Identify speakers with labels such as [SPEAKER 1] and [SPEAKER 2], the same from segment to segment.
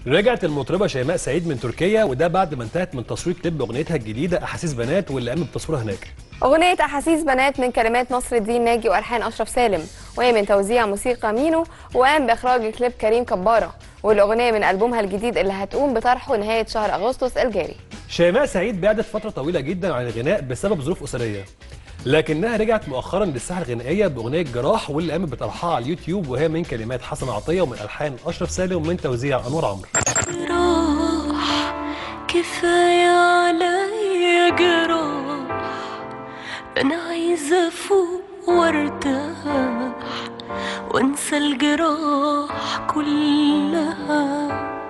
[SPEAKER 1] رجعت المطربة شيماء سعيد من تركيا وده بعد ما انتهت من تصوير كليب اغنيتها الجديدة احاسيس بنات واللي قام بتصويرها هناك
[SPEAKER 2] أغنية أحاسيس بنات من كلمات نصر الدين ناجي وألحان أشرف سالم وهي من توزيع موسيقى مينو وقام بإخراج كليب كريم كبارة والأغنية من ألبومها الجديد اللي هتقوم بطرحه نهاية شهر أغسطس الجاري
[SPEAKER 1] شيماء سعيد بعدت فترة طويلة جدا عن الغناء بسبب ظروف أسرية لكنها رجعت مؤخرا للساحة الغنائية بأغنية جراح واللي قامت بطرحها على اليوتيوب وهي من كلمات حسن عطية ومن ألحان أشرف سالم ومن توزيع أنور عمرو
[SPEAKER 3] راح كفاية عليا جراح أنا عايزة أفوق وارتاح وانسى الجراح كلها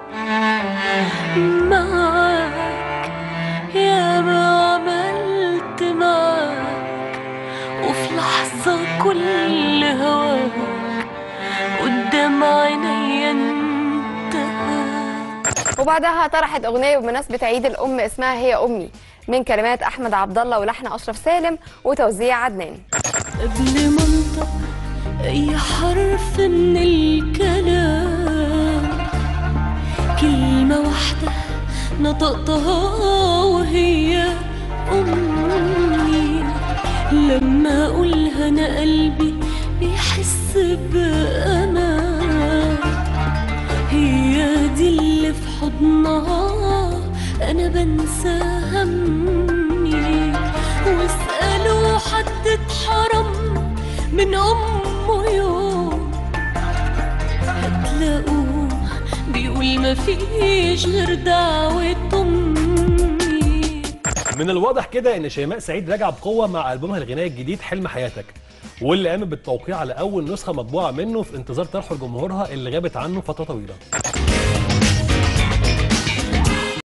[SPEAKER 3] معاك يا ما عملت معاك وفي لحظة كل هواك قدام عينيا انتهى
[SPEAKER 2] وبعدها طرحت أغنية بمناسبة عيد الأم اسمها هي أمي من كلمات أحمد عبد الله ولحن أشرف سالم وتوزيع عدنان
[SPEAKER 3] قبل ما انطق اي حرف من الكلام كلمة واحدة نطقتها وهي أمي لما أقولها أنا قلبي بيحس بأمان هي دي اللي في حضنها أنا بنسى همي واسألوا حد اتحرم من أمه يوم هتلاقوه بيقول مفيش غير دعوة أمي
[SPEAKER 1] من الواضح كده ان شيماء سعيد راجعه بقوه مع البومها الغنائي الجديد حلم حياتك واللي قامت بالتوقيع على اول نسخه مطبوعه منه في انتظار طرحه لجمهورها اللي غابت عنه فتره طويله